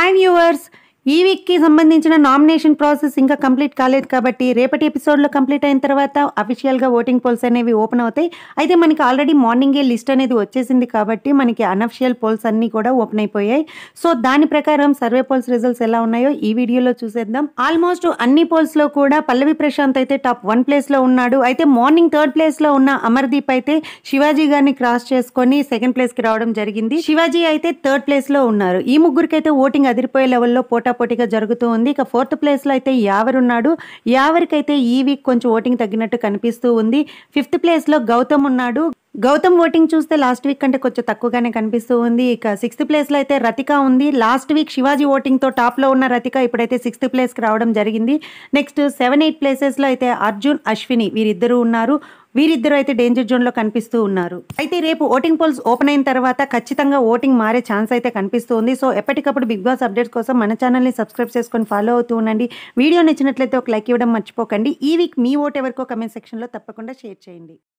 hi viewers ఈ వీక్కి సంబంధించిన నామినేషన్ ప్రాసెస్ ఇంకా కంప్లీట్ కాలేదు కాబట్టి రేపటి ఎపిసోడ్లో కంప్లీట్ అయిన తర్వాత అఫీషియల్గా ఓటింగ్ పోల్స్ అనేవి ఓపెన్ అవుతాయి అయితే మనకి ఆల్రెడీ మార్నింగే లిస్ట్ అనేది వచ్చేసింది కాబట్టి మనకి అనఫిషియల్ పోల్స్ అన్నీ కూడా ఓపెన్ అయిపోయాయి సో దాని ప్రకారం సర్వే పోల్స్ రిజల్ట్స్ ఎలా ఉన్నాయో ఈ వీడియోలో చూసేద్దాం ఆల్మోస్ట్ అన్ని పోల్స్లో కూడా పల్లవి ప్రశాంత్ అయితే టాప్ వన్ ప్లేస్లో ఉన్నాడు అయితే మార్నింగ్ థర్డ్ ప్లేస్లో ఉన్న అమర్దీప్ అయితే శివాజీ గారిని క్రాస్ చేసుకొని సెకండ్ ప్లేస్కి రావడం జరిగింది శివాజీ అయితే థర్డ్ ప్లేస్లో ఉన్నారు ఈ ముగ్గురికైతే ఓటింగ్ అదిరిపోయే లెవెల్లో పోటాపోటీగా జరుగుతూ ఉంది ఇక ఫోర్త్ ప్లేస్లో అయితే యావర్ ఉన్నాడు యావరికైతే ఈ వీక్ కొంచెం ఓటింగ్ తగ్గినట్టు కనిపిస్తూ ఉంది ఫిఫ్త్ ప్లేస్లో గౌతమ్ ఉన్నాడు గౌతమ్ ఓటింగ్ చూస్తే లాస్ట్ వీక్ కంటే కొంచెం తక్కువగానే కనిపిస్తూ ఉంది ఇక సిక్స్త్ ప్లేస్లో అయితే రతిక ఉంది లాస్ట్ వీక్ శివాజీ ఓటింగ్తో టాప్లో ఉన్న రతిక ఇప్పుడైతే సిక్స్త్ ప్లేస్కి రావడం జరిగింది నెక్స్ట్ సెవెన్ ఎయిట్ ప్లేసెస్లో అయితే అర్జున్ అశ్విని వీరిద్దరూ ఉన్నారు వీరిద్దరూ అయితే డేంజర్ జోన్లో కనిపిస్తూ ఉన్నారు అయితే రేపు ఓటింగ్ పోల్స్ ఓపెన్ అయిన తర్వాత ఖచ్చితంగా ఓటింగ్ మారే ఛాన్స్ అయితే కనిపిస్తూ ఉంది సో ఎప్పటికప్పుడు బిగ్ బాస్ అప్డేట్స్ కోసం మన ఛానల్ని సబ్స్క్రైబ్ చేసుకొని ఫాలో అవుతూ ఉండండి వీడియో నచ్చినట్లయితే ఒక లైక్ ఇవ్వడం మర్చిపోకండి ఈ వీక్ మీ ఓట్ ఎవరికో కమెంట్ సెక్షన్లో తప్పకుండా షేర్ చేయండి